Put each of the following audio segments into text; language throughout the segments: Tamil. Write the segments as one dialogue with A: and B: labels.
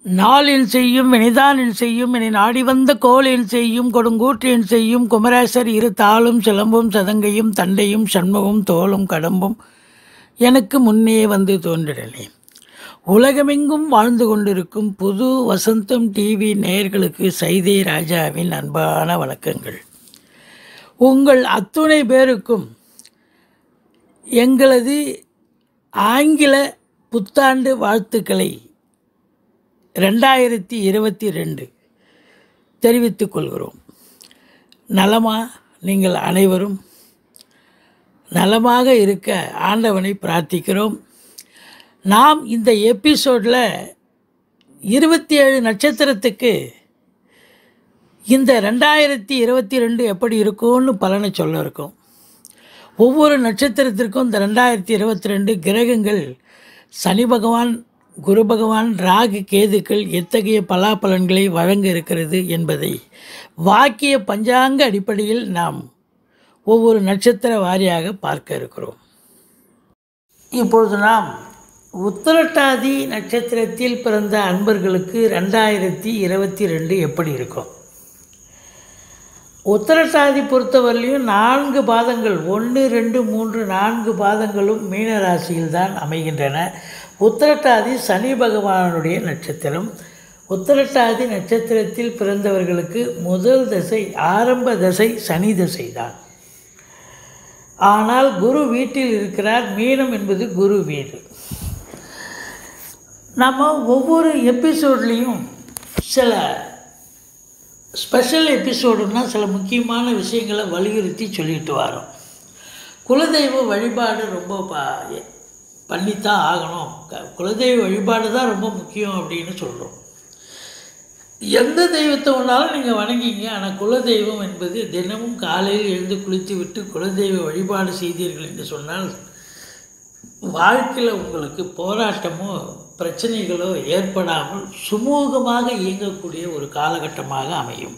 A: நாளில் செய்யும் வினைதானில் செய்யும் இனி நாடி வந்த கோலில் செய்யும் கொடுங்கூற்றில் செய்யும் குமரேசர் இரு தாளும் சிலம்பும் சதங்கையும் தண்டையும் சண்முகம் தோளும் கடம்பும் எனக்கு முன்னே வந்து தோன்றினே உலகமெங்கும் வாழ்ந்து கொண்டிருக்கும் புது வசந்தம் டிவி நேயர்களுக்கு சைதே ராஜாவின் அன்பான வணக்கங்கள் உங்கள் அத்துணை பேருக்கும் எங்களது ஆங்கில புத்தாண்டு வாழ்த்துக்களை ரெண்டாயிரத்தி இருபத்தி ரெண்டு தெரிவித்துக் கொள்கிறோம் நலமா நீங்கள் அனைவரும் நலமாக இருக்க ஆண்டவனை பிரார்த்திக்கிறோம் நாம் இந்த எபிசோடில் இருபத்தி ஏழு நட்சத்திரத்துக்கு இந்த ரெண்டாயிரத்தி இருபத்தி ரெண்டு எப்படி இருக்கும்னு பலனை சொல்ல இருக்கோம் ஒவ்வொரு நட்சத்திரத்திற்கும் இந்த ரெண்டாயிரத்தி இருபத்தி ரெண்டு கிரகங்கள் சனி பகவான் குரு பகவான் ராகு கேதுக்கள் எத்தகைய பலாபலன்களை வழங்க இருக்கிறது என்பதை வாக்கிய பஞ்சாங்க அடிப்படையில் நாம் ஒவ்வொரு நட்சத்திர வாரியாக பார்க்க இருக்கிறோம் இப்பொழுது நாம் உத்திரட்டாதி நட்சத்திரத்தில் பிறந்த அன்பர்களுக்கு ரெண்டாயிரத்தி இருபத்தி ரெண்டு எப்படி இருக்கும் உத்திரட்டாதி பொறுத்தவரையிலையும் நான்கு பாதங்கள் ஒன்று ரெண்டு மூன்று நான்கு பாதங்களும் மீன ராசியில் தான் அமைகின்றன உத்திரட்டாதி சனி பகவானுடைய நட்சத்திரம் உத்திரட்டாதி நட்சத்திரத்தில் பிறந்தவர்களுக்கு முதல் தசை ஆரம்ப தசை சனி தசை தான் ஆனால் குரு வீட்டில் இருக்கிறார் மீனம் என்பது குரு வீடு நம்ம ஒவ்வொரு எபிசோட்லேயும் சில ஸ்பெஷல் எபிசோடுன்னா சில முக்கியமான விஷயங்களை வலியுறுத்தி சொல்லிட்டு வரோம் குலதெய்வ வழிபாடு ரொம்ப பா பண்ணித்தான் ஆகணும் க- குலதெய்வ வழிபாடு தான் ரொம்ப முக்கியம் அப்படின்னு சொல்கிறோம் எந்த தெய்வத்தை வேணாலும் நீங்கள் வணங்கிங்க ஆனால் குலதெய்வம் என்பது தினமும் காலையில் எழுந்து குளித்து விட்டு குலதெய்வ வழிபாடு செய்தீர்கள் என்று சொன்னால் வாழ்க்கையில் உங்களுக்கு போராட்டமோ பிரச்சனைகளோ ஏற்படாமல் சுமூகமாக இயங்கக்கூடிய ஒரு காலகட்டமாக அமையும்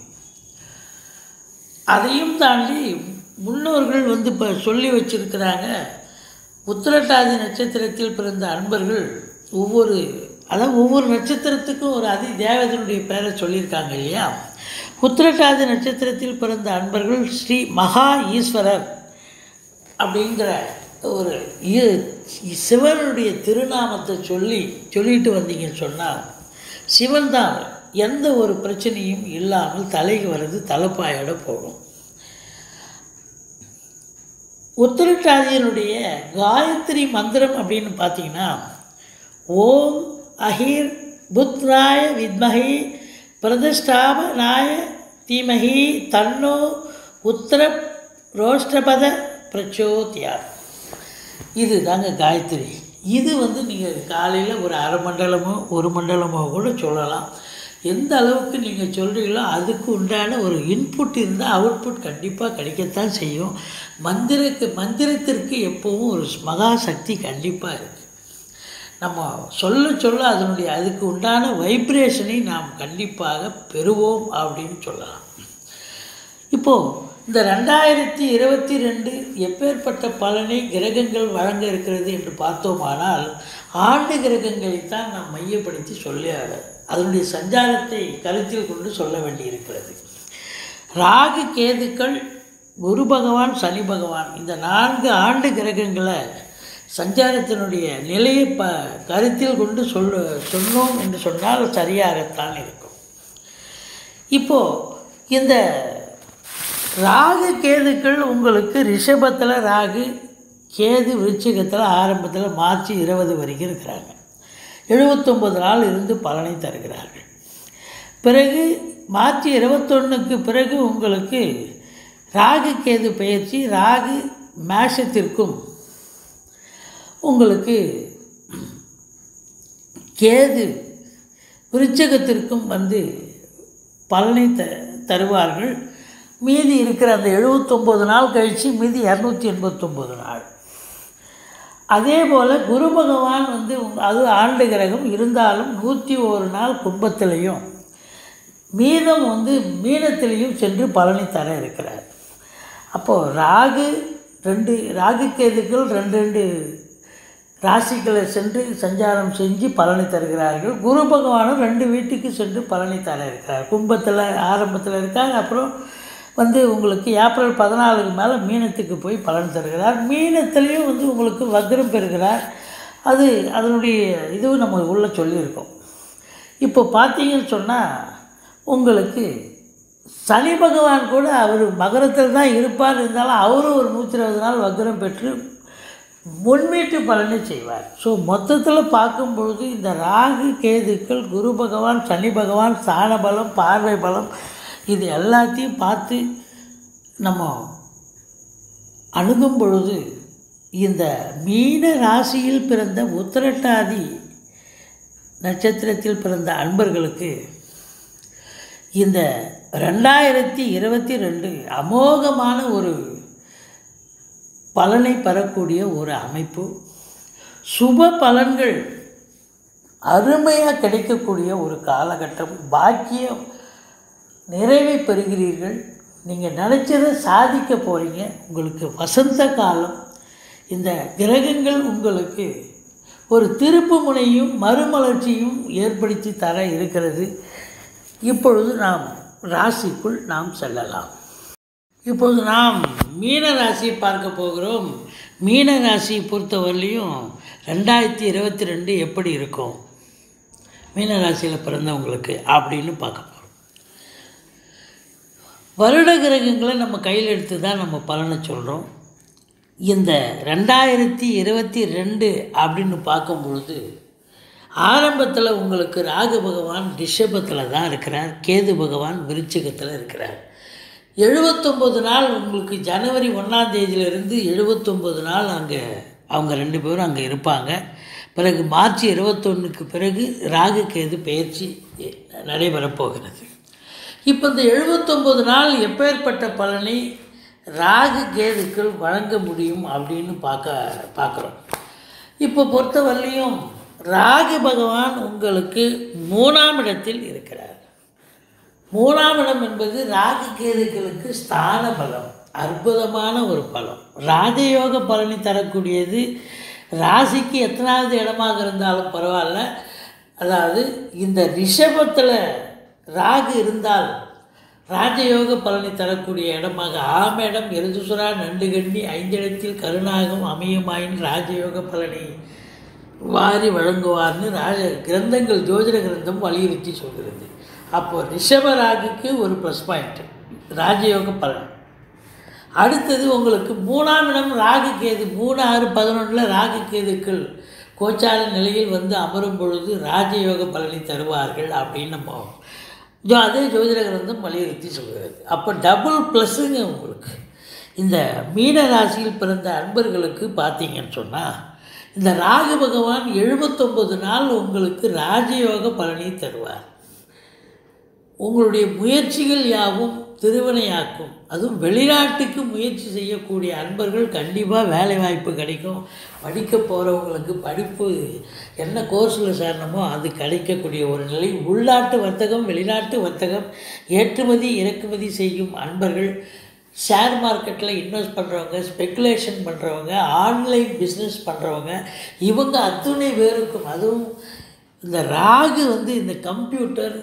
A: அதையும் தாண்டி முன்னோர்கள் வந்து இப்போ சொல்லி வச்சிருக்கிறாங்க உத்திரட்டாதி நட்சத்திரத்தில் பிறந்த அன்பர்கள் ஒவ்வொரு அதாவது ஒவ்வொரு நட்சத்திரத்துக்கும் ஒரு அதி தேவதனுடைய பேரை சொல்லியிருக்காங்க இல்லையா உத்திரட்டாதி நட்சத்திரத்தில் பிறந்த அன்பர்கள் ஸ்ரீ மகா ஈஸ்வரர் அப்படிங்கிற ஒரு இ- சிவனுடைய திருநாமத்தை சொல்லி சொல்லிட்டு வந்தீங்கன்னு சொன்னால் சிவன் தான் எந்த ஒரு பிரச்சனையும் இல்லாமல் தலைக்கு வர்றது தலைப்பாயோட போகும் உத்திரட்டாதியனுடைய காயத்ரி மந்திரம் அப்படின்னு பார்த்தீங்கன்னா ஓம் அஹிர் புத்ராய வித்மஹி பிரதிஷ்டாபனாய தீமஹி தன்னோ உத்தர ரோஷ்டபத பிரச்சோத்யார் இது தாங்க காயத்ரி இது வந்து நீங்கள் காலையில் ஒரு அரை மண்டலமோ ஒரு மண்டலமோ கூட சொல்லலாம் எந்த அளவுக்கு நீங்கள் சொல்கிறீங்களோ அதுக்கு உண்டான ஒரு இன்புட் இருந்தால் அவுட்புட் கண்டிப்பாக கிடைக்கத்தான் செய்யும் மந்திரக்கு மந்திரத்திற்கு எப்போவும் ஒரு மகா சக்தி கண்டிப்பாக இருக்குது நம்ம சொல்ல சொல்ல அதனுடைய அதுக்கு உண்டான வைப்ரேஷனை நாம் கண்டிப்பாக பெறுவோம் அப்படின்னு சொல்லலாம் இப்போது இந்த ரெண்டாயிரத்தி இருபத்தி ரெண்டு எப்பேற்பட்ட பலனை கிரகங்கள் வழங்க இருக்கிறது என்று பார்த்தோமானால் ஆண்டு கிரகங்களைத்தான் நாம் மையப்படுத்தி சொல்லி அதனுடைய சஞ்சாரத்தை கருத்தில் கொண்டு சொல்ல வேண்டியிருக்கிறது ராகு கேதுக்கள் குரு பகவான் சனி பகவான் இந்த நான்கு ஆண்டு கிரகங்களை சஞ்சாரத்தினுடைய நிலையை ப கருத்தில் கொண்டு சொல்ல சொன்னோம் என்று சொன்னால் சரியாகத்தான் இருக்கும் இப்போது இந்த ராகு கேதுக்கள் உங்களுக்கு ரிஷபத்தில் ராகு கேது விருச்சிகத்தில் ஆரம்பத்தில் மார்ச் இருபது வரைக்கும் இருக்கிறாங்க எழுபத்தொம்பது நாள் இருந்து பலனை தருகிறார்கள் பிறகு மார்ச் இருபத்தொன்னுக்கு பிறகு உங்களுக்கு ராகு கேது பயிற்சி ராகு மேஷத்திற்கும் உங்களுக்கு கேது விருச்சகத்திற்கும் வந்து பலனை த தருவார்கள் மீதி இருக்கிற அந்த எழுபத்தொம்போது நாள் கழித்து மீதி இரநூத்தி எண்பத்தொம்போது நாள் அதே போல் குரு பகவான் வந்து உங்க- அது ஆண்டு கிரகம் இருந்தாலும் நூற்றி ஒரு நாள் கும்பத்திலையும் மீதம் வந்து மீனத்திலையும் சென்று பலனை தர இருக்கிறார் அப்போது ராகு ரெண்டு ராகு கேதுக்கள் ரெண்டு ரெண்டு ராசிகளை சென்று சஞ்சாரம் செஞ்சு பலனை தருகிறார்கள் குரு பகவானும் ரெண்டு வீட்டுக்கு சென்று பலனை தர இருக்கிறார் கும்பத்தில் ஆரம்பத்தில் இருக்கார் அப்புறம் வந்து உங்களுக்கு ஏப்ரல் பதினாலுக்கு மேலே மீனத்துக்கு போய் பலன் தருகிறார் மீனத்துலேயும் வந்து உங்களுக்கு வக்ரம் பெறுகிறார் அது அதனுடைய இதுவும் நம்ம உள்ள சொல்லியிருக்கோம் இப்போ பார்த்தீங்கன்னு சொன்னால் உங்களுக்கு சனி பகவான் கூட அவர் மகரத்தில் தான் இருப்பார் இருந்தாலும் அவரும் ஒரு நூற்றி இருபது நாள் வக்ரம் பெற்று முன்வீட்டு பலனை செய்வார் ஸோ மொத்தத்தில் பார்க்கும்பொழுது இந்த ராகு கேதுக்கள் குரு பகவான் சனி பகவான் ஸ்தான பலம் பார்வை பலம் இது எல்லாத்தையும் பார்த்து நம்ம அணுகும் பொழுது இந்த மீன ராசியில் பிறந்த உத்திரட்டாதி நட்சத்திரத்தில் பிறந்த அன்பர்களுக்கு இந்த ரெண்டாயிரத்தி இருபத்தி ரெண்டு அமோகமான ஒரு பலனை பெறக்கூடிய ஒரு அமைப்பு சுப பலன்கள் அருமையாக கிடைக்கக்கூடிய ஒரு காலகட்டம் பாக்கியம் நிறைவை பெறுகிறீர்கள் நீங்கள் நினச்சதை சாதிக்க போகிறீங்க உங்களுக்கு வசந்த காலம் இந்த கிரகங்கள் உங்களுக்கு ஒரு திருப்பு முனையும் மறுமலர்ச்சியும் ஏற்படுத்தி தர இருக்கிறது இப்பொழுது நாம் ராசிக்குள் நாம் செல்லலாம் இப்போது நாம் மீன ராசி பார்க்க போகிறோம் மீன ராசி பொறுத்தவரையிலையும் ரெண்டாயிரத்தி இருபத்தி ரெண்டு எப்படி இருக்கும் மீன ராசியில் பிறந்தவங்களுக்கு அப்படின்னு பார்க்க போகிறோம் வருட கிரகங்களை நம்ம கையில் எடுத்து தான் நம்ம பலனை சொல்கிறோம் இந்த ரெண்டாயிரத்தி இருபத்தி ரெண்டு அப்படின்னு பார்க்கும் பொழுது ஆரம்பத்தில் உங்களுக்கு ராகு பகவான் ரிஷபத்தில் தான் இருக்கிறார் கேது பகவான் விருச்சிகத்தில் இருக்கிறார் எழுபத்தொம்பது நாள் உங்களுக்கு ஜனவரி ஒன்றாம் தேதியிலிருந்து எழுபத்தொம்பது நாள் அங்கே அவங்க ரெண்டு பேரும் அங்கே இருப்பாங்க பிறகு மார்ச் இருபத்தொன்றுக்கு பிறகு ராகு கேது பயிற்சி நடைபெறப் போகிறது இப்போ இந்த எழுபத்தொம்பது நாள் எப்பேற்பட்ட பலனை ராகு கேதுக்கள் வழங்க முடியும் அப்படின்னு பார்க்க பார்க்குறோம் இப்போ பொறுத்தவரையிலையும் ராகு பகவான் உங்களுக்கு மூணாம் இடத்தில் இருக்கிறார் மூணாம் இடம் என்பது ராகு கேதுக்களுக்கு ஸ்தான பலம் அற்புதமான ஒரு பலம் ராஜயோக பலனை தரக்கூடியது ராசிக்கு எத்தனாவது இடமாக இருந்தாலும் பரவாயில்ல அதாவது இந்த ரிஷபத்தில் ராகு இருந்தால் ராஜயோக பலனை தரக்கூடிய இடமாக ஆமேடம் எருதுசுரா நண்டுகண்ணி ஐந்திடத்தில் கருணாகம் அமையுமாயின் ராஜயோக பலனை வாரி வழங்குவார்னு ராஜ கிரந்தங்கள் ஜோதிட கிரந்தம் வலியுறுத்தி சொல்கிறது அப்போது ரிஷப ராகுக்கு ஒரு ப்ளஸ் பாயிண்ட் ராஜயோக பலன் அடுத்தது உங்களுக்கு மூணாம் இடம் ராகு கேது மூணு ஆறு பதினொன்றில் ராகு கேதுக்கள் கோச்சார நிலையில் வந்து அமரும் பொழுது ராஜயோக பலனை தருவார்கள் அப்படின்னு நம்ம ஜோ அதே ஜோதிட கிரந்தம் வலியுறுத்தி சொல்கிறது அப்போ டபுள் ப்ளஸ்ஸுங்க உங்களுக்கு இந்த மீன ராசியில் பிறந்த அன்பர்களுக்கு பார்த்தீங்கன்னு சொன்னால் இந்த ராகு பகவான் எழுபத்தொம்பது நாள் உங்களுக்கு ராஜயோக பலனை தருவார் உங்களுடைய முயற்சிகள் யாவும் திருவினையாக்கும் அதுவும் வெளிநாட்டுக்கு முயற்சி செய்யக்கூடிய அன்பர்கள் கண்டிப்பாக வேலை வாய்ப்பு கிடைக்கும் படிக்க போகிறவங்களுக்கு படிப்பு என்ன கோர்ஸில் சேரணுமோ அது கிடைக்கக்கூடிய ஒரு நிலை உள்நாட்டு வர்த்தகம் வெளிநாட்டு வர்த்தகம் ஏற்றுமதி இறக்குமதி செய்யும் அன்பர்கள் ஷேர் மார்க்கெட்டில் இன்வெஸ்ட் பண்ணுறவங்க ஸ்பெக்குலேஷன் பண்ணுறவங்க ஆன்லைன் பிஸ்னஸ் பண்ணுறவங்க இவங்க அத்துணை பேருக்கும் அதுவும் இந்த ராகு வந்து இந்த கம்ப்யூட்டர்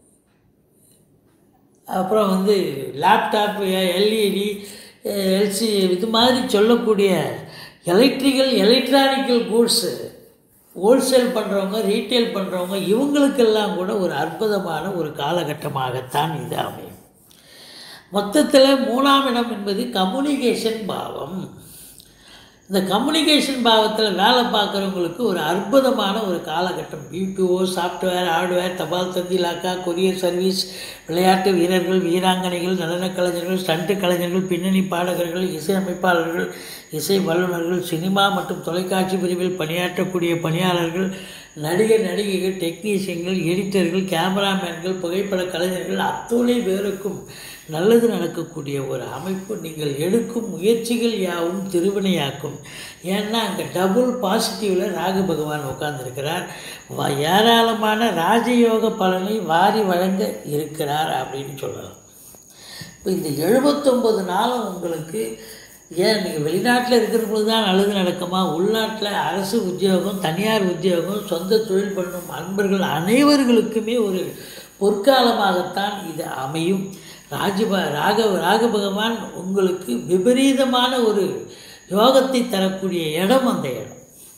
A: அப்புறம் வந்து லேப்டாப் எல்இடி எல்சி இது மாதிரி சொல்லக்கூடிய எலக்ட்ரிக்கல் எலக்ட்ரானிக்கல் கூட்ஸு ஹோல்சேல் பண்ணுறவங்க ரீட்டைல் பண்ணுறவங்க இவங்களுக்கெல்லாம் கூட ஒரு அற்புதமான ஒரு காலகட்டமாகத்தான் இது அமையும் மொத்தத்தில் மூணாம் இடம் என்பது கம்யூனிகேஷன் பாவம் இந்த கம்யூனிகேஷன் பாவத்தில் வேலை பார்க்குறவங்களுக்கு ஒரு அற்புதமான ஒரு காலகட்டம் பிபிஓ சாஃப்ட்வேர் ஹார்ட்வேர் தபால் தந்தி லாக்கா கொரியர் சர்வீஸ் விளையாட்டு வீரர்கள் வீராங்கனைகள் நடனக் கலைஞர்கள் ஸ்டண்ட்டு கலைஞர்கள் பின்னணி பாடகர்கள் இசையமைப்பாளர்கள் இசை வல்லுநர்கள் சினிமா மற்றும் தொலைக்காட்சி பிரிவில் பணியாற்றக்கூடிய பணியாளர்கள் நடிகர் நடிகைகள் டெக்னீஷியன்கள் எடிட்டர்கள் கேமராமேன்கள் புகைப்பட கலைஞர்கள் அத்துணை பேருக்கும் நல்லது நடக்கக்கூடிய ஒரு அமைப்பு நீங்கள் எடுக்கும் முயற்சிகள் யாவும் திருவினையாக்கும் ஏன்னா அங்கே டபுள் பாசிட்டிவில் ராகு பகவான் உட்கார்ந்துருக்கிறார் வ- ஏராளமான ராஜயோக பலனை வாரி வழங்க இருக்கிறார் அப்படின்னு சொல்லலாம் இப்போ இந்த எழுபத்தொம்பது நாளும் உங்களுக்கு ஏன் நீங்கள் வெளிநாட்டில் இருக்கிற போது தான் நல்லது நடக்குமா உள்நாட்டில் அரசு உத்தியோகம் தனியார் உத்தியோகம் சொந்த தொழில் பண்ணும் அன்பர்கள் அனைவர்களுக்குமே ஒரு பொற்காலமாகத்தான் இது அமையும் ராஜப ராக ராக பகவான் உங்களுக்கு விபரீதமான ஒரு யோகத்தை தரக்கூடிய இடம் அந்த இடம்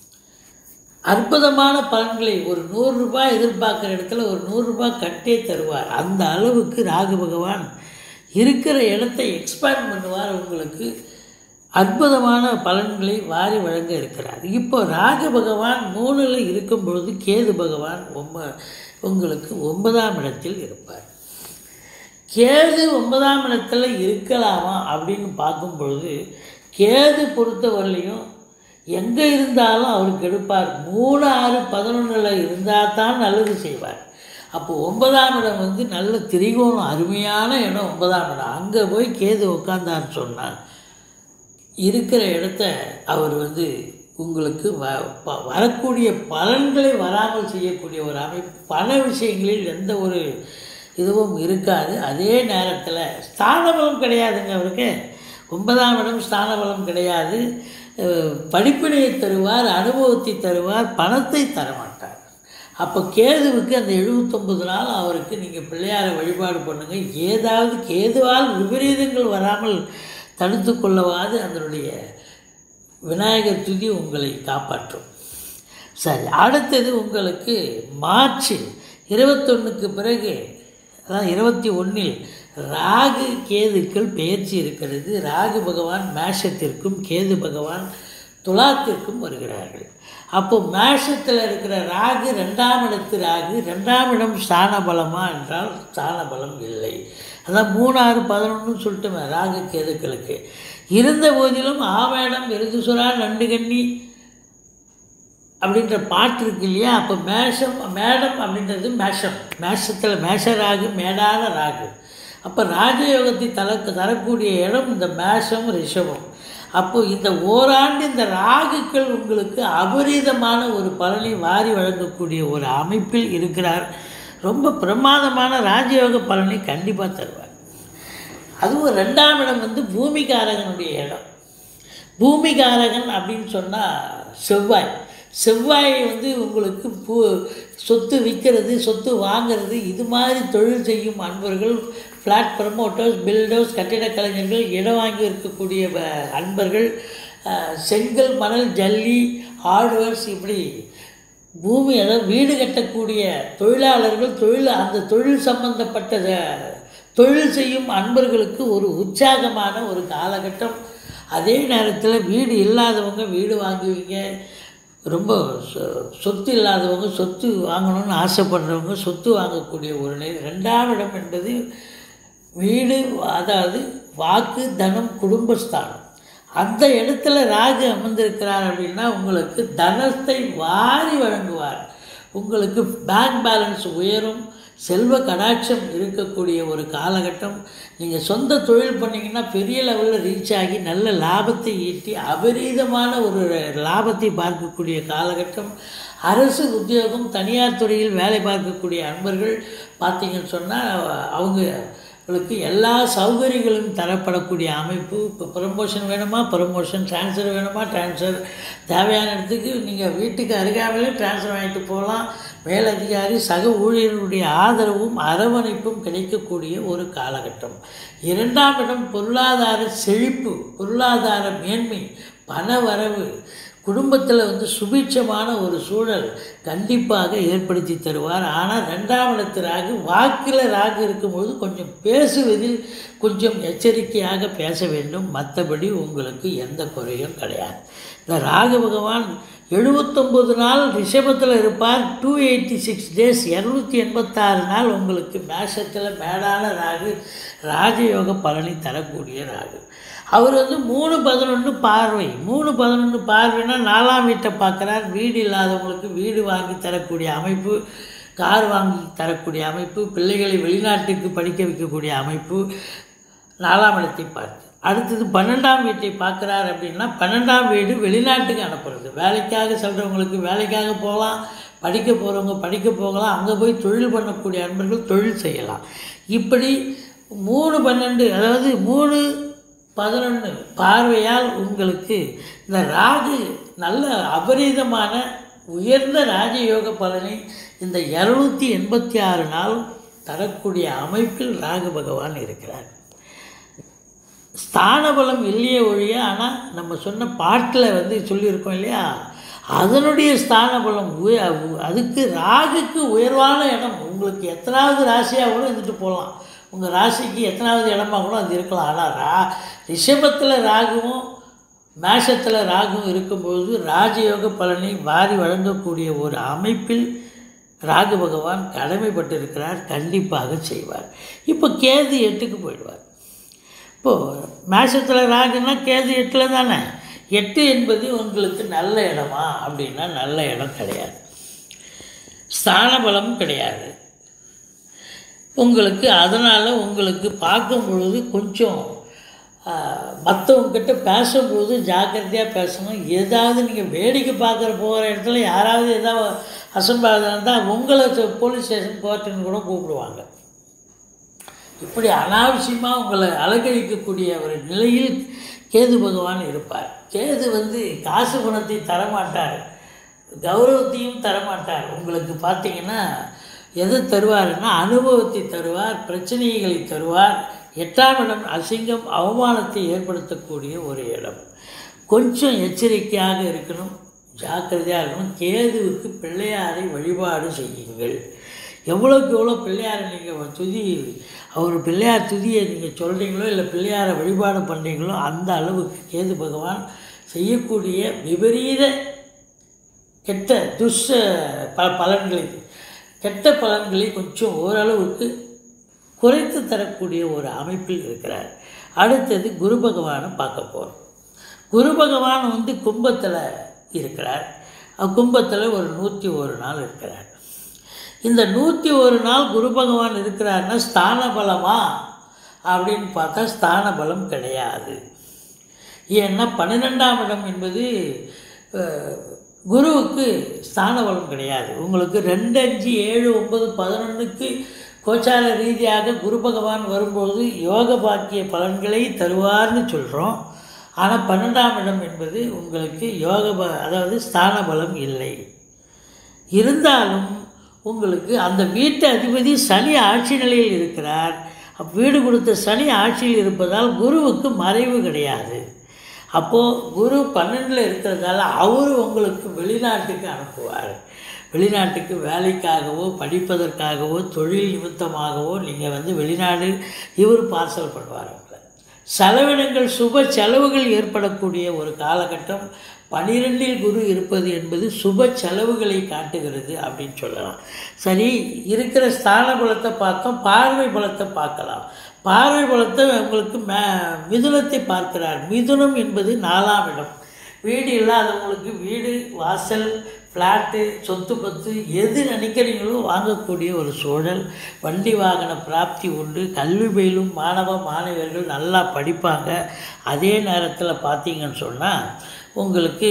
A: அற்புதமான பலன்களை ஒரு நூறு ரூபாய் எதிர்பார்க்குற இடத்துல ஒரு நூறு ரூபாய் கட்டே தருவார் அந்த அளவுக்கு ராகு பகவான் இருக்கிற இடத்தை எக்ஸ்பேண்ட் பண்ணுவார் உங்களுக்கு அற்புதமான பலன்களை வாரி வழங்க இருக்கிறார் இப்போ ராகு பகவான் மூணில் இருக்கும் பொழுது கேது பகவான் ஒம்ப உங்களுக்கு ஒன்பதாம் இடத்தில் இருப்பார் கேது ஒன்பதாம் இடத்துல இருக்கலாமா அப்படின்னு பார்க்கும் பொழுது கேது பொறுத்தவரையிலையும் எங்கே இருந்தாலும் அவருக்கு எடுப்பார் மூணு ஆறு பதினொன்றில் இருந்தால் தான் நல்லது செய்வார் அப்போ ஒன்பதாம் இடம் வந்து நல்ல திரிகோணம் அருமையான இடம் ஒன்பதாம் இடம் அங்கே போய் கேது உட்காந்தான்னு சொன்னார் இருக்கிற இடத்த அவர் வந்து உங்களுக்கு வ ப- வரக்கூடிய பலன்களை வராமல் செய்யக்கூடிய ஒரு அமைப்பு பண விஷயங்களில் எந்த ஒரு இதுவும் இருக்காது அதே நேரத்தில் ஸ்தானபலம் கிடையாதுங்க அவருக்கு ஒன்பதாம் இடம் ஸ்தானபலம் கிடையாது அஹ், படிப்பினையை தருவார் அனுபவத்தை தருவார் பணத்தை தரமாட்டார் அப்போ கேதுவுக்கு அந்த எழுபத்தொம்பது நாள் அவருக்கு நீங்கள் பிள்ளையாரை வழிபாடு பண்ணுங்கள் ஏதாவது கேதுவால் விபரீதங்கள் வராமல் தடுத்து கொள்ளவாது அதனுடைய விநாயகர் துதி உங்களை காப்பாற்றும் சரி அடுத்தது உங்களுக்கு மார்ச் இருபத்தொன்னுக்கு பிறகு அதான் இருபத்தி ஒன்றில் ராகு கேதுக்கள் பெயர்ச்சி இருக்கிறது ராகு பகவான் மேஷத்திற்கும் கேது பகவான் துலாத்திற்கும் வருகிறார்கள் அப்போ மேஷத்தில் இருக்கிற ராகு ரெண்டாம் இடத்து ராகு ரெண்டாம் இடம் ஸ்தான பலமா என்றால் ஸ்தான பலம் இல்லை அதான் மூணாறு பதினொன்று சொல்லிட்டு ராகு கேதுக்களுக்கு இருந்த போதிலும் ஆவேடம் எருதுசுரா நண்டு கண்ணி அப்படின்ற பாட்டு இருக்கு இல்லையா அப்போ மேஷம் மேடம் அப்படின்றது மேஷம் மேஷத்தில் மேஷ ராகு மேடான ராகு அப்போ ராஜயோகத்தை தலக்கு தரக்கூடிய இடம் இந்த மேஷம் ரிஷபம் அப்போ இந்த ஓராண்டு இந்த ராகுக்கள் உங்களுக்கு அபரீதமான ஒரு பலனை வாரி வழங்கக்கூடிய ஒரு அமைப்பில் இருக்கிறார் ரொம்ப பிரமாதமான ராஜயோக பலனை கண்டிப்பாக தருவார் அதுவும் ரெண்டாம் இடம் வந்து பூமிகாரகனுடைய இடம் பூமிகாரகன் அப்படின்னு சொன்னால் செவ்வாய் செவ்வாய் வந்து உங்களுக்கு பூ சொத்து விற்கிறது சொத்து வாங்கிறது இது மாதிரி தொழில் செய்யும் அன்பர்கள் ஃப்ளாட் ப்ரமோட்டர்ஸ் பில்டர்ஸ் கட்டிடக் கலைஞர்கள் இடம் வாங்கி இருக்கக்கூடிய வ- அன்பர்கள் அஹ், செங்கல் மணல் ஜல்லி ஹார்ட்வேர்ஸ் இப்படி பூமி அதாவது வீடு கட்டக்கூடிய தொழிலாளர்கள் தொழில் அந்த தொழில் சம்பந்தப்பட்ட அஹ், தொழில் செய்யும் அன்பர்களுக்கு ஒரு உற்சாகமான ஒரு காலகட்டம் அதே நேரத்தில் வீடு இல்லாதவங்க வீடு வாங்குவீங்க ரொம்ப சொ- சொத்து இல்லாதவங்க சொத்து வாங்கணும்னு ஆசைப்படுறவங்க சொத்து வாங்கக்கூடிய ஒரு நிலை ரெண்டாம் இடம் என்பது வீடு அதாவது வாக்கு தனம் குடும்பஸ்தானம் அந்த இடத்துல ராகு அமர்ந்திருக்கிறார் அப்படின்னா உங்களுக்கு தனத்தை வாரி வழங்குவார் உங்களுக்கு பேங்க் பேலன்ஸ் உயரும் செல்வ கடாட்சம் இருக்கக்கூடிய ஒரு காலகட்டம் நீங்கள் சொந்த தொழில் பண்ணீங்கன்னா பெரிய லெவலில் ரீச் ஆகி நல்ல லாபத்தை ஈட்டி அபரீதமான ஒரு லாபத்தை பார்க்கக்கூடிய காலகட்டம் அரசு உத்தியோகம் தனியார் துறையில் வேலை பார்க்கக்கூடிய அன்பர்கள் பார்த்தீங்கன்னு சொன்னால் அவங்க உங்களுக்கு எல்லா சௌகரியங்களும் தரப்படக்கூடிய அமைப்பு இப்போ ப்ரமோஷன் வேணுமா ப்ரமோஷன் ட்ரான்ஸ்ஃபர் வேணுமா ட்ரான்ஸ்ஃபர் தேவையான இடத்துக்கு நீங்கள் வீட்டுக்கு அருகாமையிலே ட்ரான்ஸ்ஃபர் வாங்கிட்டு போகலாம் மேலதிகாரி சக ஊழியர்களுடைய ஆதரவும் அரவணைப்பும் கிடைக்கக்கூடிய ஒரு காலகட்டம் இரண்டாம் இடம் பொருளாதார செழிப்பு பொருளாதார மேன்மை பண வரவு குடும்பத்தில் வந்து சுபீட்சமான ஒரு சூழல் கண்டிப்பாக ஏற்படுத்தி தருவார் ஆனால் ரெண்டாம் இடத்து ராகு வாக்கில் ராகு இருக்கும்போது கொஞ்சம் பேசுவதில் கொஞ்சம் எச்சரிக்கையாக பேச வேண்டும் மற்றபடி உங்களுக்கு எந்த குறையும் கிடையாது இந்த ராகு பகவான் எழுபத்தொம்பது நாள் ரிஷபத்தில் இருப்பார் டூ எயிட்டி சிக்ஸ் டேஸ் இரநூத்தி எண்பத்தாறு நாள் உங்களுக்கு மேஷத்தில் மேடான ராகு ராஜயோக பலனை தரக்கூடிய ராகு அவர் வந்து மூணு பதினொன்று பார்வை மூணு பதினொன்று பார்வைனா நாலாம் வீட்டை பார்க்குறார் வீடு இல்லாதவங்களுக்கு வீடு வாங்கி தரக்கூடிய அமைப்பு கார் வாங்கி தரக்கூடிய அமைப்பு பிள்ளைகளை வெளிநாட்டுக்கு படிக்க வைக்கக்கூடிய அமைப்பு நாலாம் இடத்தை பார்த்து அடுத்தது பன்னெண்டாம் வீட்டை பார்க்குறார் அப்படின்னா பன்னெண்டாம் வீடு வெளிநாட்டுக்கு அனுப்புறது வேலைக்காக செல்றவங்களுக்கு வேலைக்காக போகலாம் படிக்க போகிறவங்க படிக்க போகலாம் அங்கே போய் தொழில் பண்ணக்கூடிய அன்பர்கள் தொழில் செய்யலாம் இப்படி மூணு பன்னெண்டு அதாவது மூணு பதினொன்று பார்வையால் உங்களுக்கு இந்த ராகு நல்ல அபரீதமான உயர்ந்த ராஜயோக பலனை இந்த இரநூத்தி எண்பத்தி ஆறு நாள் தரக்கூடிய அமைப்பில் ராகு பகவான் இருக்கிறார் ஸ்தான பலம் இல்லையே ஒழிய ஆனால் நம்ம சொன்ன பாட்டில் வந்து சொல்லியிருக்கோம் இல்லையா அதனுடைய ஸ்தான பலம் உய அதுக்கு ராகுக்கு உயர்வான இடம் உங்களுக்கு எத்தனாவது ராசியாக கூட இருந்துட்டு போகலாம் உங்கள் ராசிக்கு எத்தனாவது இடமா கூட அது இருக்கலாம் ஆனால் ரா ரிஷபத்தில் ராகுவும் மேஷத்தில் ராகுவும் இருக்கும்போது ராஜயோக பலனை வாரி வழங்கக்கூடிய ஒரு அமைப்பில் ராகு பகவான் கடமைப்பட்டிருக்கிறார் கண்டிப்பாக செய்வார் இப்போ கேது எட்டுக்கு போயிடுவார் இப்போது மேஷத்தில் ராகுன்னா கேது எட்டில் தானே எட்டு என்பது உங்களுக்கு நல்ல இடமா அப்படின்னா நல்ல இடம் கிடையாது ஸ்தான பலம் கிடையாது உங்களுக்கு அதனால் உங்களுக்கு பார்க்கும் பொழுது கொஞ்சம் மற்றவங்கக்கிட்ட பேசும்போது ஜாக்கிரதையாக பேசணும் ஏதாவது நீங்கள் வேடிக்கை பார்க்குற போகிற இடத்துல யாராவது ஏதாவது அசம்பாவிதம் இருந்தால் உங்களை போலீஸ் ஸ்டேஷன் கோர்ட்டுன்னு கூட கூப்பிடுவாங்க இப்படி அனாவசியமாக உங்களை அலங்கரிக்கக்கூடிய ஒரு நிலையில் கேது பகவான் இருப்பார் கேது வந்து காசு பணத்தை தரமாட்டார் கௌரவத்தையும் தரமாட்டார் உங்களுக்கு பார்த்தீங்கன்னா எதை தருவார்னா அனுபவத்தை தருவார் பிரச்சனைகளை தருவார் எட்டாம் இடம் அசிங்கம் அவமானத்தை ஏற்படுத்தக்கூடிய ஒரு இடம் கொஞ்சம் எச்சரிக்கையாக இருக்கணும் ஜாக்கிரதையாக இருக்கணும் கேதுவுக்கு பிள்ளையாரை வழிபாடு செய்யுங்கள் எவ்வளோக்கு எவ்வளோ பிள்ளையாரை நீங்கள் துதி அவர் பிள்ளையார் துதியை நீங்கள் சொல்கிறீங்களோ இல்லை பிள்ளையாரை வழிபாடு பண்ணுறீங்களோ அந்த அளவுக்கு கேது பகவான் செய்யக்கூடிய விபரீத கெட்ட துஷ்ட ப பலன்களை கெட்ட பலன்களை கொஞ்சம் ஓரளவுக்கு குறைத்து தரக்கூடிய ஒரு அமைப்பில் இருக்கிறார் அடுத்தது குரு பகவானை பார்க்க போகிறோம் குரு பகவான் வந்து கும்பத்தில் இருக்கிறார் கும்பத்தில் ஒரு நூற்றி ஒரு நாள் இருக்கிறார் இந்த நூற்றி ஒரு நாள் குரு பகவான் இருக்கிறாருன்னா ஸ்தான பலமா அப்படின்னு பார்த்தா ஸ்தான பலம் கிடையாது ஏன்னா பன்னிரெண்டாம் இடம் என்பது குருவுக்கு ஸ்தான பலம் கிடையாது உங்களுக்கு ரெண்டு அஞ்சு ஏழு ஒன்பது பதினொன்றுக்கு கோச்சார ரீதியாக குரு பகவான் வரும்போது யோக பாக்கிய பலன்களை தருவார்னு சொல்கிறோம் ஆனால் பன்னெண்டாம் இடம் என்பது உங்களுக்கு யோக ப அதாவது ஸ்தான பலம் இல்லை இருந்தாலும் உங்களுக்கு அந்த வீட்டு அதிபதி சனி ஆட்சி நிலையில் இருக்கிறார் வீடு கொடுத்த சனி ஆட்சியில் இருப்பதால் குருவுக்கு மறைவு கிடையாது அப்போது குரு பன்னெண்டில் இருக்கிறதால அவர் உங்களுக்கு வெளிநாட்டுக்கு அனுப்புவார் வெளிநாட்டுக்கு வேலைக்காகவோ படிப்பதற்காகவோ தொழில் நிமித்தமாகவோ நீங்கள் வந்து வெளிநாடு இவர் பார்சல் பண்ணுவார் உங்களை செலவினங்கள் சுப செலவுகள் ஏற்படக்கூடிய ஒரு காலகட்டம் பனிரெண்டில் குரு இருப்பது என்பது சுப செலவுகளை காட்டுகிறது அப்படின்னு சொல்லலாம் சரி இருக்கிற ஸ்தான பலத்தை பார்த்தோம் பார்வை பலத்தை பார்க்கலாம் பார்வை பலத்தை உங்களுக்கு மே மிதுனத்தை பார்க்கிறார் மிதுனம் என்பது நாலாம் இடம் வீடு இல்லாதவங்களுக்கு வீடு வாசல் ஃப்ளாட்டு சொத்து பத்து எது நினைக்கிறீங்களோ வாங்கக்கூடிய ஒரு சூழல் வண்டி வாகன பிராப்தி உண்டு கல்வி பயிலும் மாணவ மாணவியர்கள் நல்லா படிப்பாங்க அதே நேரத்தில் பார்த்தீங்கன்னு சொன்னால் உங்களுக்கு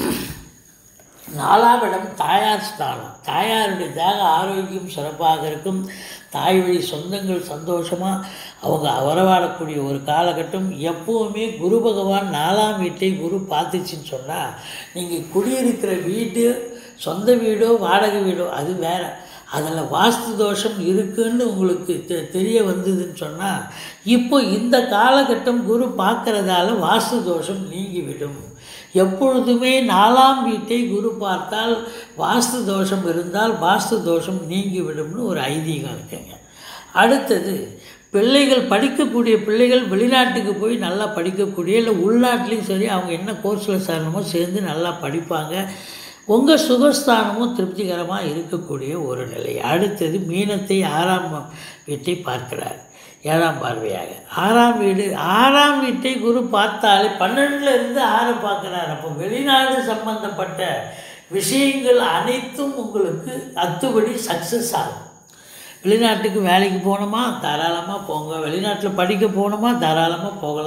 A: நாலாம் இடம் தாயார் ஸ்தானம் தாயாருடைய தேக ஆரோக்கியம் சிறப்பாக இருக்கும் தாய் வழி சொந்தங்கள் சந்தோஷமாக அவங்க வரவாடக்கூடிய ஒரு காலகட்டம் எப்போவுமே குரு பகவான் நாலாம் வீட்டை குரு பார்த்துச்சின்னு சொன்னால் நீங்கள் குடியிருக்கிற வீடு சொந்த வீடோ வாடகை வீடோ அது வேறு அதில் வாஸ்து தோஷம் இருக்குன்னு உங்களுக்கு தெ தெரிய வந்ததுன்னு சொன்னால் இப்போ இந்த காலகட்டம் குரு பார்க்கறதால வாஸ்து தோஷம் நீங்கிவிடும் எப்பொழுதுமே நாலாம் வீட்டை குரு பார்த்தால் வாஸ்து தோஷம் இருந்தால் வாஸ்து தோஷம் நீங்கிவிடும்னு ஒரு ஐதீகம் இருக்குங்க அடுத்தது பிள்ளைகள் படிக்கக்கூடிய பிள்ளைகள் வெளிநாட்டுக்கு போய் நல்லா படிக்கக்கூடிய இல்லை உள்நாட்டிலையும் சரி அவங்க என்ன கோர்ஸில் சேரணுமோ சேர்ந்து நல்லா படிப்பாங்க உங்கள் சுகஸ்தானமும் திருப்திகரமாக இருக்கக்கூடிய ஒரு நிலை அடுத்தது மீனத்தை ஆறாம் வீட்டை பார்க்கிறார் ஏழாம் பார்வையாக ஆறாம் வீடு ஆறாம் வீட்டை குரு பார்த்தாலே பன்னெண்டுல இருந்து ஆறு பார்க்குறார் அப்போ வெளிநாடு சம்பந்தப்பட்ட விஷயங்கள் அனைத்தும் உங்களுக்கு அத்துபடி சக்ஸஸ் ஆகும் வெளிநாட்டுக்கு வேலைக்கு போகணுமா தாராளமாக போங்க வெளிநாட்டில் படிக்க போகணுமா தாராளமாக போகலாம்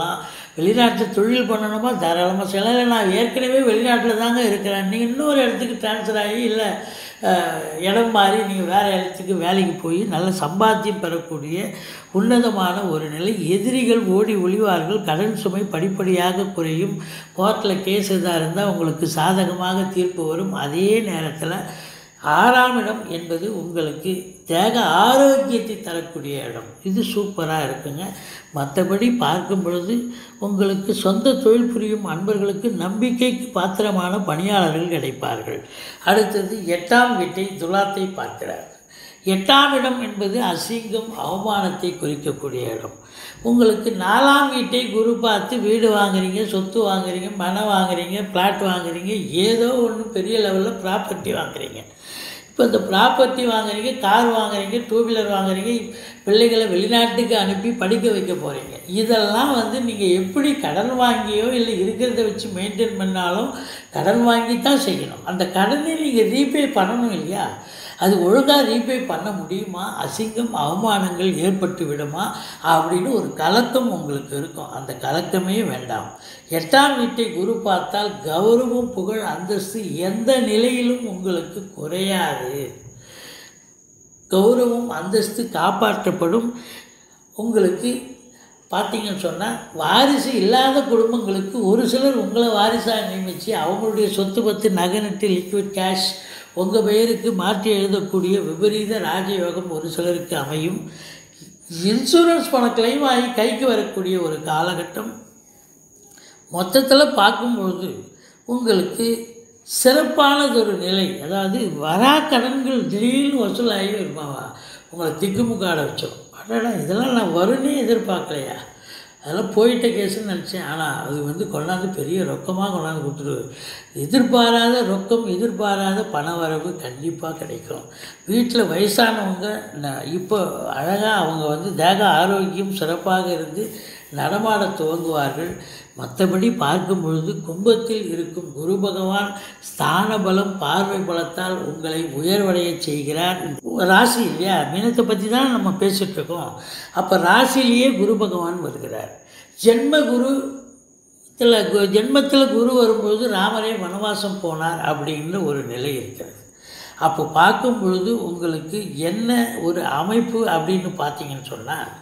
A: வெளிநாட்டில் தொழில் பண்ணணுமா தாராளமாக சில நான் ஏற்கனவே வெளிநாட்டில் தாங்க இருக்கிறேன் நீங்கள் இன்னொரு இடத்துக்கு ட்ரான்ஸ்ஃபர் ஆகி இல்லை அஹ், இடம் மாறி நீங்கள் வேறு இடத்துக்கு வேலைக்கு போய் நல்ல சம்பாத்தியம் பெறக்கூடிய உன்னதமான ஒரு நிலை எதிரிகள் ஓடி ஒளிவார்கள் கடன் சுமை படிப்படியாக குறையும் கோர்ட்டில் கேஸ் எதாக இருந்தால் உங்களுக்கு சாதகமாக தீர்ப்பு வரும் அதே நேரத்தில் ஆறாம் இடம் என்பது உங்களுக்கு தேக ஆரோக்கியத்தை தரக்கூடிய இடம் இது சூப்பராக இருக்குங்க மற்றபடி பார்க்கும் பொழுது உங்களுக்கு சொந்த தொழில் புரியும் அன்பர்களுக்கு நம்பிக்கைக்கு பாத்திரமான பணியாளர்கள் கிடைப்பார்கள் அடுத்தது எட்டாம் வீட்டை துலாத்தை பார்க்கிறார் எட்டாம் இடம் என்பது அசிங்கம் அவமானத்தை குறிக்கக்கூடிய இடம் உங்களுக்கு நாலாம் வீட்டை குரு பார்த்து வீடு வாங்குறீங்க சொத்து வாங்குறீங்க மனை வாங்குறீங்க பிளாட் வாங்குறீங்க ஏதோ ஒன்று பெரிய லெவலில் ப்ராப்பர்ட்டி வாங்குறீங்க இப்போ இந்த ப்ராப்பர்ட்டி வாங்குறீங்க கார் வாங்குறீங்க டூ வீலர் வாங்குறீங்க பிள்ளைகளை வெளிநாட்டுக்கு அனுப்பி படிக்க வைக்க போகிறீங்க இதெல்லாம் வந்து நீங்கள் எப்படி கடன் வாங்கியோ இல்லை இருக்கிறத வச்சு மெயின்டைன் பண்ணாலும் கடன் வாங்கி தான் செய்யணும் அந்த கடனை நீங்கள் ரீபே பண்ணணும் இல்லையா அது ஒழுங்காக ரீபே பண்ண முடியுமா அசிங்கம் அவமானங்கள் ஏற்பட்டு விடுமா அப்படின்னு ஒரு கலக்கம் உங்களுக்கு இருக்கும் அந்த கலக்கமே வேண்டாம் எட்டாம் வீட்டை குரு பார்த்தால் கௌரவம் புகழ் அந்தஸ்து எந்த நிலையிலும் உங்களுக்கு குறையாது கௌரவம் அந்தஸ்து காப்பாற்றப்படும் உங்களுக்கு பார்த்தீங்கன்னு சொன்னால் வாரிசு இல்லாத குடும்பங்களுக்கு ஒரு சிலர் உங்களை வாரிசாக நியமித்து அவங்களுடைய சொத்து பத்து நகை நட்டு லிக்விட் கேஷ் உங்கள் பெயருக்கு மாற்றி எழுதக்கூடிய விபரீத ராஜயோகம் ஒரு சிலருக்கு அமையும் இன்சூரன்ஸ் பண கிளைம் ஆகி கைக்கு வரக்கூடிய ஒரு காலகட்டம் மொத்தத்தில் பார்க்கும்பொழுது உங்களுக்கு சிறப்பானதொரு நிலை அதாவது வரா கடன்கள் திடீர்னு வசூலாகி வருமாவா உங்களை திக்குமுக்காட வச்சோம் அடடா இதெல்லாம் நான் வரும்னே எதிர்பார்க்கலையா அதெல்லாம் போயிட்ட கேஸுன்னு நினச்சேன் ஆனால் அது வந்து கொண்டாந்து பெரிய ரொக்கமாக கொண்டாந்து கொடுத்துரு எதிர்பாராத ரொக்கம் எதிர்பாராத பண வரவு கண்டிப்பாக கிடைக்கும் வீட்டில் வயசானவங்க ந- இப்போ அழகாக அவங்க வந்து தேக ஆரோக்கியம் சிறப்பாக இருந்து நடமாட துவங்குவார்கள் மற்றபடி பார்க்கும் பொழுது கும்பத்தில் இருக்கும் குரு பகவான் ஸ்தான பலம் பார்வை பலத்தால் உங்களை உயர்வடைய செய்கிறார் ராசி இல்லையா மீனத்தை பற்றி தான் நம்ம பேசிட்டு இருக்கோம் அப்போ ராசியிலேயே குரு பகவான் வருகிறார் ஜென்ம குரு த்தில் ஜென்மத்தில் குரு வரும்பொழுது ராமரே வனவாசம் போனார் அப்படிங்கிற ஒரு நிலை இருக்கிறது அப்போ பார்க்கும் பொழுது உங்களுக்கு என்ன ஒரு அமைப்பு அப்படின்னு பார்த்தீங்கன்னு சொன்னால்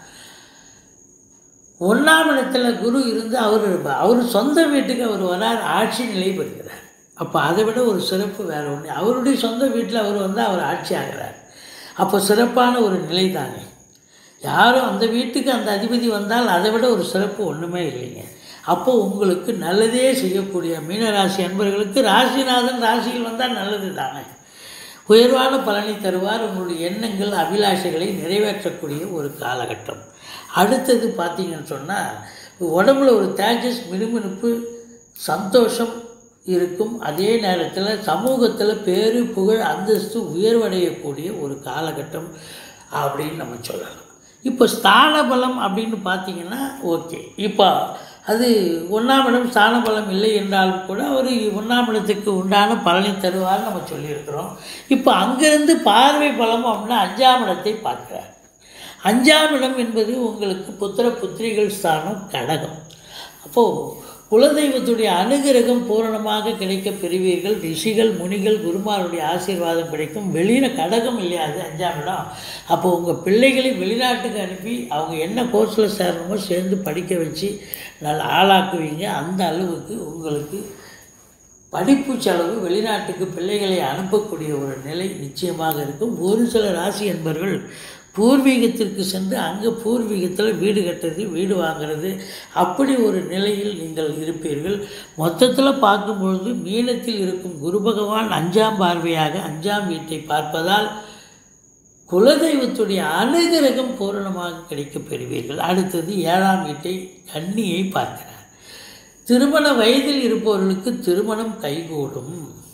A: ஒன்றாம் இடத்துல குரு இருந்து அவர் அவர் சொந்த வீட்டுக்கு அவர் வரார் ஆட்சி நிலை பெறுகிறார் அப்போ அதை விட ஒரு சிறப்பு வேறு ஒன்று அவருடைய சொந்த வீட்டில் அவர் வந்து அவர் ஆட்சி ஆகிறார் அப்போ சிறப்பான ஒரு நிலை தானே யாரும் அந்த வீட்டுக்கு அந்த அதிபதி வந்தால் அதை விட ஒரு சிறப்பு ஒன்றுமே இல்லைங்க அப்போ உங்களுக்கு நல்லதே செய்யக்கூடிய மீனராசி அன்பர்களுக்கு ராசிநாதன் ராசியில் வந்தால் நல்லது தானே உயர்வான பலனை தருவார் உங்களுடைய எண்ணங்கள் அபிலாஷைகளை நிறைவேற்றக்கூடிய ஒரு காலகட்டம் அடுத்தது பார்த்தீங்கன்னு சொன்னால் உடம்புல ஒரு தேஜஸ் மினுமினுப்பு சந்தோஷம் இருக்கும் அதே நேரத்தில் சமூகத்தில் பேரு புகழ் அந்தஸ்து உயர்வடையக்கூடிய ஒரு காலகட்டம் அப்படின்னு நம்ம சொல்லலாம் இப்போ ஸ்தான பலம் அப்படின்னு பார்த்தீங்கன்னா ஓகே இப்போ அது ஒன்றாம் இடம் ஸ்தான பலம் இல்லை என்றாலும் கூட அவர் ஒன்றாம் இடத்துக்கு உண்டான பலனை தருவார் நம்ம சொல்லியிருக்கிறோம் இப்போ அங்கேருந்து பார்வை பலம் அப்படின்னா அஞ்சாம் இடத்தை பார்க்கிறார் அஞ்சாம் இடம் என்பது உங்களுக்கு புத்திர புத்திரிகள் ஸ்தானம் கடகம் அப்போது குலதெய்வத்துடைய அனுகிரகம் பூரணமாக கிடைக்கப் பெறுவீர்கள் ரிஷிகள் முனிகள் குருமாருடைய ஆசீர்வாதம் கிடைக்கும் வெளியில கடகம் இல்லையா அது அஞ்சாம் இடம் அப்போ உங்கள் பிள்ளைகளை வெளிநாட்டுக்கு அனுப்பி அவங்க என்ன கோர்ஸில் சேரணுமோ சேர்ந்து படிக்க வச்சு நல்ல ஆளாக்குவீங்க அந்த அளவுக்கு உங்களுக்கு படிப்பு செலவு வெளிநாட்டுக்கு பிள்ளைகளை அனுப்பக்கூடிய ஒரு நிலை நிச்சயமாக இருக்கும் ஒரு சில ராசி என்பவர்கள் பூர்வீகத்திற்கு சென்று அங்கே பூர்வீகத்தில் வீடு கட்டுறது வீடு வாங்குறது அப்படி ஒரு நிலையில் நீங்கள் இருப்பீர்கள் மொத்தத்தில் பார்க்கும்பொழுது மீனத்தில் இருக்கும் குரு பகவான் அஞ்சாம் பார்வையாக அஞ்சாம் வீட்டை பார்ப்பதால் குலதெய்வத்துடைய அனுகிரகம் பூரணமாக கிடைக்கப் பெறுவீர்கள் அடுத்தது ஏழாம் வீட்டை கன்னியை பார்க்கிறார் திருமண வயதில் இருப்பவர்களுக்கு திருமணம் கைகூடும்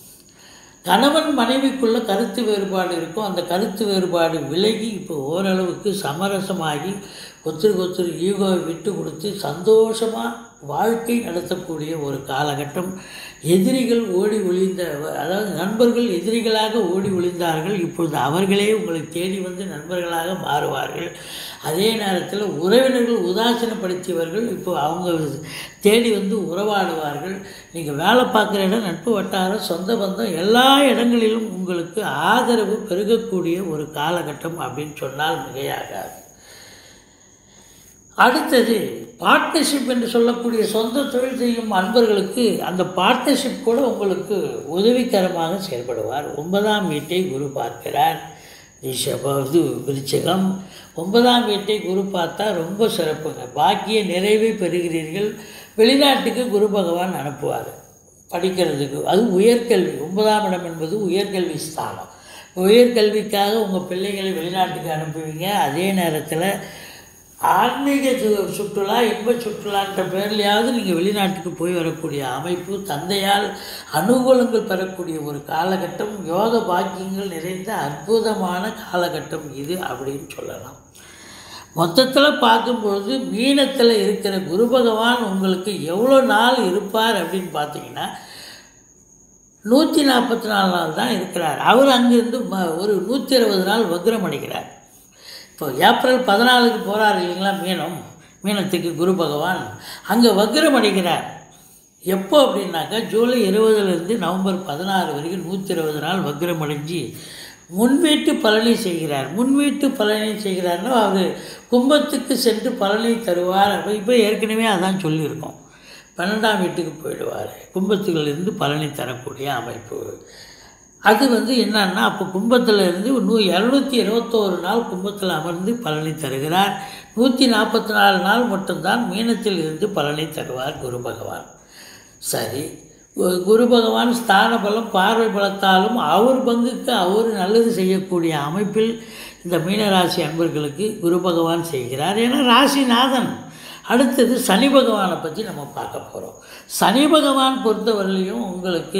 A: கணவன் மனைவிக்குள்ள கருத்து வேறுபாடு இருக்கும் அந்த கருத்து வேறுபாடு விலகி இப்போ ஓரளவுக்கு சமரசமாகி ஒருத்தருக்கு ஒருத்தர் ஈகோவை விட்டு கொடுத்து சந்தோஷமாக வாழ்க்கை நடத்தக்கூடிய ஒரு காலகட்டம் எதிரிகள் ஓடி ஒளிந்த அதாவது நண்பர்கள் எதிரிகளாக ஓடி ஒளிந்தார்கள் இப்பொழுது அவர்களே உங்களை தேடி வந்து நண்பர்களாக மாறுவார்கள் அதே நேரத்தில் உறவினர்கள் உதாசீனப்படுத்தியவர்கள் இப்போ அவங்க தேடி வந்து உறவாடுவார்கள் நீங்கள் வேலை பார்க்குற இடம் நட்பு வட்டாரம் சொந்த பந்தம் எல்லா இடங்களிலும் உங்களுக்கு ஆதரவு பெருகக்கூடிய ஒரு காலகட்டம் அப்படின்னு சொன்னால் மிகையாகாது அடுத்தது பார்ட்னர்ஷிப் என்று சொல்லக்கூடிய சொந்த தொழில் செய்யும் அன்பர்களுக்கு அந்த பார்ட்னர்ஷிப் கூட உங்களுக்கு உதவிகரமாக செயல்படுவார் ஒன்பதாம் வீட்டை குரு பார்க்கிறார் ரிஷபம் இது விருச்சகம் ஒன்பதாம் வீட்டை குரு பார்த்தா ரொம்ப சிறப்புங்க பாக்கிய நிறைவை பெறுகிறீர்கள் வெளிநாட்டுக்கு குரு பகவான் அனுப்புவார் படிக்கிறதுக்கு அது உயர்கல்வி ஒன்பதாம் இடம் என்பது உயர்கல்வி ஸ்தானம் உயர்கல்விக்காக உங்கள் பிள்ளைகளை வெளிநாட்டுக்கு அனுப்புவீங்க அதே நேரத்தில் ஆன்மீக சு- சுற்றுலா இன்ப சுற்றுலான்ற பேர்லையாவது நீங்கள் வெளிநாட்டுக்கு போய் வரக்கூடிய அமைப்பு தந்தையால் அனுகூலங்கள் பெறக்கூடிய ஒரு காலகட்டம் யோக பாக்கியங்கள் நிறைந்த அற்புதமான காலகட்டம் இது அப்படின்னு சொல்லலாம் மொத்தத்தில் பார்க்கும்பொழுது மீனத்தில் இருக்கிற குரு பகவான் உங்களுக்கு எவ்வளோ நாள் இருப்பார் அப்படின்னு பார்த்தீங்கன்னா நூற்றி நாற்பத்தி நாலு நாள் தான் இருக்கிறார் அவர் அங்கிருந்து ம- ஒரு நூற்றி இருபது நாள் வக்ரம் அடைகிறார் இப்போ ஏப்ரல் பதினாலுக்கு போகிறார் இல்லைங்களா மீனம் மீனத்துக்கு குரு பகவான் அங்கே வக்ரம் அடைகிறார் எப்போ அப்படின்னாக்கா ஜூலை இருபதுலேருந்து நவம்பர் பதினாறு வரைக்கும் நூற்றி இருபது நாள் வக்ரம் அடைஞ்சு முன்வீட்டு பலனை செய்கிறார் முன்வீட்டு பலனை செய்கிறார்னா அவர் கும்பத்துக்கு சென்று பலனை தருவார் அப்ப இப்போ ஏற்கனவே அதான் சொல்லியிருக்கோம் பன்னெண்டாம் வீட்டுக்கு போயிடுவார் கும்பத்துகளிலிருந்து பலனை தரக்கூடிய அமைப்பு அது வந்து என்னன்னா அப்போ கும்பத்தில் இருந்து நூ இரநூத்தி இருபத்தோரு நாள் கும்பத்தில் அமர்ந்து பலனை தருகிறார் நூற்றி நாற்பத்தி நாலு நாள் மட்டும்தான் மீனத்தில் இருந்து பலனை தருவார் குரு பகவான் சரி கு- குரு பகவான் ஸ்தான பலம் பார்வை பலத்தாலும் அவர் பங்குக்கு அவர் நல்லது செய்யக்கூடிய அமைப்பில் இந்த மீனராசி அன்பர்களுக்கு குரு பகவான் செய்கிறார் ஏன்னா ராசிநாதன் அடுத்தது சனி பகவானை பற்றி நம்ம பார்க்க போகிறோம் சனி பகவான் பொறுத்தவரையிலையும் உங்களுக்கு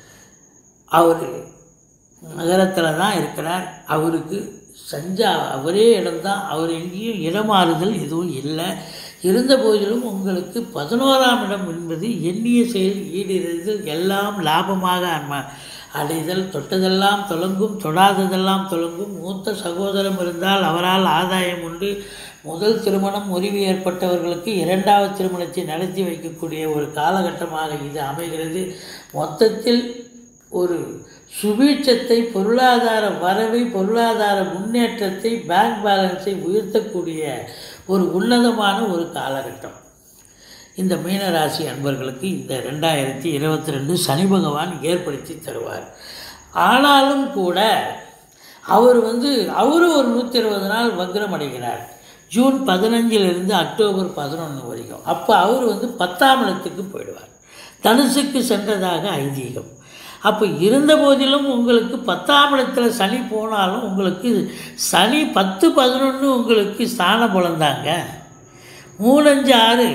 A: அவர் நகரத்தில் தான் இருக்கிறார் அவருக்கு சஞ்சா ஒரே இடம்தான் அவர் எங்கேயும் இடமாறுதல் எதுவும் இல்லை இருந்த போதிலும் உங்களுக்கு பதினோராம் இடம் என்பது எண்ணிய செயல் ஈடுறுதல் எல்லாம் லாபமாக அன்ம- அடைதல் தொட்டதெல்லாம் தொலங்கும் தொடாததெல்லாம் தொலங்கும் மூத்த சகோதரம் இருந்தால் அவரால் ஆதாயம் உண்டு முதல் திருமணம் முறிவு ஏற்பட்டவர்களுக்கு இரண்டாவது திருமணத்தை நடத்தி வைக்கக்கூடிய ஒரு காலகட்டமாக இது அமைகிறது மொத்தத்தில் ஒரு சுபீட்சத்தை பொருளாதார வரவை பொருளாதார முன்னேற்றத்தை பேங்க் பேலன்ஸை உயர்த்தக்கூடிய ஒரு உன்னதமான ஒரு காலகட்டம் இந்த மீனராசி அன்பர்களுக்கு இந்த ரெண்டாயிரத்தி இருபத்தி ரெண்டு சனி பகவான் ஏற்படுத்தி தருவார் ஆனாலும் கூட அவர் வந்து அவரும் ஒரு நூற்றி இருபது நாள் வக்ரம் அடைகிறார் ஜூன் பதினஞ்சிலிருந்து அக்டோபர் பதினொன்று வரைக்கும் அப்போ அவர் வந்து பத்தாம் இடத்துக்கு போயிடுவார் தனுசுக்கு சென்றதாக ஐதீகம் அப்போ இருந்த போதிலும் உங்களுக்கு பத்தாம் இடத்துல சனி போனாலும் உங்களுக்கு சனி பத்து பதினொன்று உங்களுக்கு ஸ்தான பலந்தாங்க மூணு அஞ்சு ஆறு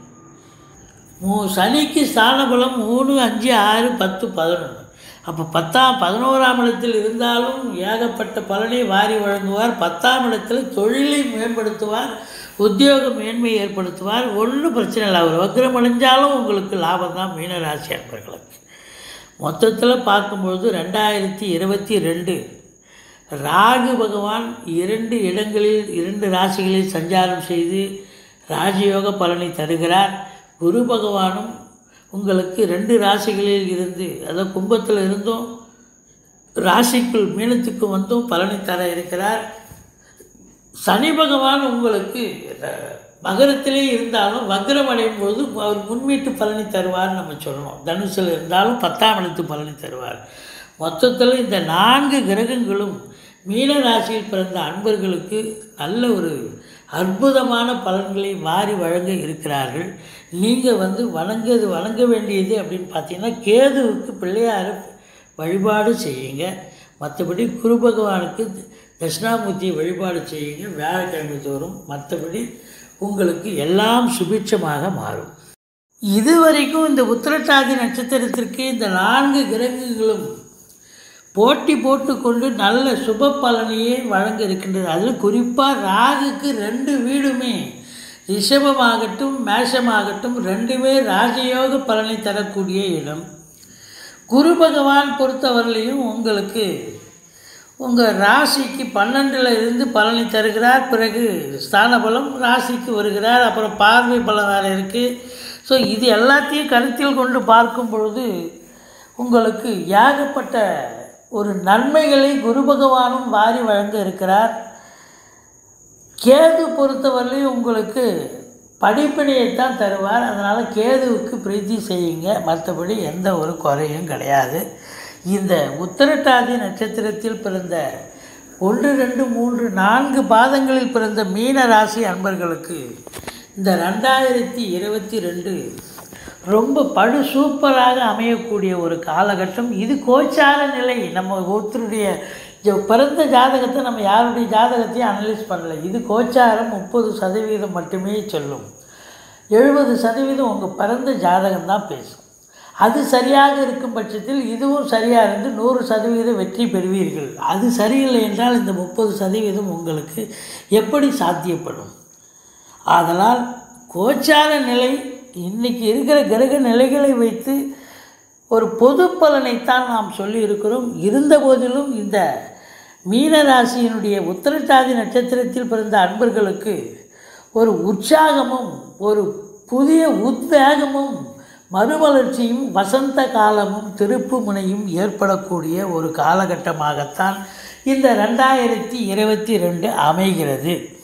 A: மூ சனிக்கு ஸ்தான பலம் மூணு அஞ்சு ஆறு பத்து பதினொன்று அப்போ பத்தாம் பதினோராம் இடத்தில் இருந்தாலும் ஏகப்பட்ட பலனை வாரி வழங்குவார் பத்தாம் இடத்தில் தொழிலை மேம்படுத்துவார் உத்தியோக மேன்மை ஏற்படுத்துவார் ஒன்றும் பிரச்சனை இல்லை அவர் வக்ரம் அடைஞ்சாலும் உங்களுக்கு லாபம் தான் மீனராசி அன்பர்களுக்கு மொத்தத்தில் பார்க்கும்பொழுது ரெண்டாயிரத்தி இருபத்தி ரெண்டு ராகு பகவான் இரண்டு இடங்களில் இரண்டு ராசிகளில் சஞ்சாரம் செய்து ராஜயோக பலனை தருகிறார் குரு பகவானும் உங்களுக்கு ரெண்டு ராசிகளில் இருந்து அதாவது கும்பத்தில் இருந்தும் ராசிக்குள் மீனத்துக்கு வந்தும் பலனை தர இருக்கிறார் சனி பகவான் உங்களுக்கு அஹ், மகரத்திலே இருந்தாலும் வக்ரம் அடையும் போது அவர் முன்வீட்டு பலனை தருவார்னு நம்ம சொல்லணும் தனுசில் இருந்தாலும் பத்தாம் இடத்து பலனை தருவார் மொத்தத்தில் இந்த நான்கு கிரகங்களும் மீன ராசியில் பிறந்த அன்பர்களுக்கு நல்ல ஒரு அற்புதமான பலன்களை வாரி வழங்க இருக்கிறார்கள் நீங்கள் வந்து வணங்குறது வணங்க வேண்டியது அப்படின்னு பார்த்தீங்கன்னா கேதுவுக்கு பிள்ளையார வழிபாடு செய்யுங்க மற்றபடி குரு பகவானுக்கு தட்சிணாமூர்த்தியை வழிபாடு செய்யுங்க வியாழக்கிழமை தோறும் மற்றபடி உங்களுக்கு எல்லாம் சுபிட்சமாக மாறும் இதுவரைக்கும் இந்த உத்திரட்டாதி நட்சத்திரத்திற்கு இந்த நான்கு கிரகங்களும் போட்டி போட்டுக்கொண்டு நல்ல சுப பலனையே வழங்க இருக்கின்றது அதில் குறிப்பாக ராகுக்கு ரெண்டு வீடுமே ரிஷபமாகட்டும் மேஷமாகட்டும் ரெண்டுமே ராஜயோக பலனை தரக்கூடிய இடம் குரு பகவான் பொறுத்தவரையிலையும் உங்களுக்கு உங்கள் ராசிக்கு பன்னெண்டில் இருந்து பலனை தருகிறார் பிறகு ஸ்தான பலம் ராசிக்கு வருகிறார் அப்புறம் பார்வை பலம் வேறு இருக்குது ஸோ இது எல்லாத்தையும் கருத்தில் கொண்டு பார்க்கும் பொழுது உங்களுக்கு ஏகப்பட்ட ஒரு நன்மைகளை குரு பகவானும் வாரி வழங்க இருக்கிறார் கேது பொறுத்தவரையிலையும் உங்களுக்கு படிப்பினையைத்தான் தருவார் அதனால் கேதுவுக்கு பிரீத்தி செய்யுங்க மற்றபடி எந்த ஒரு குறையும் கிடையாது இந்த உத்திரட்டாதி நட்சத்திரத்தில் பிறந்த ஒன்று ரெண்டு மூன்று நான்கு பாதங்களில் பிறந்த மீன ராசி அன்பர்களுக்கு இந்த ரெண்டாயிரத்தி இருபத்தி ரெண்டு ரொம்ப படு சூப்பராக அமையக்கூடிய ஒரு காலகட்டம் இது கோச்சார நிலை நம்ம ஒருத்தருடைய ஜ- பிறந்த ஜாதகத்தை நம்ம யாருடைய ஜாதகத்தையும் அனலைஸ் பண்ணல இது கோச்சாரம் முப்பது சதவீதம் மட்டுமே சொல்லும் எழுபது சதவீதம் உங்கள் பிறந்த ஜாதகம் தான் பேசும் அது சரியாக இருக்கும் பட்சத்தில் இதுவும் சரியாக இருந்து நூறு சதவீதம் வெற்றி பெறுவீர்கள் அது சரியில்லை என்றால் இந்த முப்பது சதவீதம் உங்களுக்கு எப்படி சாத்தியப்படும் ஆதலால் கோச்சார நிலை இன்னைக்கு இருக்கிற கிரக நிலைகளை வைத்து ஒரு பொது பலனைத்தான் நாம் சொல்லி இருக்கிறோம் இருந்த போதிலும் இந்த மீனராசியினுடைய உத்திரட்டாதி நட்சத்திரத்தில் பிறந்த அன்பர்களுக்கு ஒரு உற்சாகமும் ஒரு புதிய உத்வேகமும் மறுமலர்ச்சியும் வசந்த காலமும் திருப்பு முனையும் ஏற்படக்கூடிய ஒரு காலகட்டமாகத்தான் இந்த ரெண்டாயிரத்தி இருபத்தி ரெண்டு அமைகிறது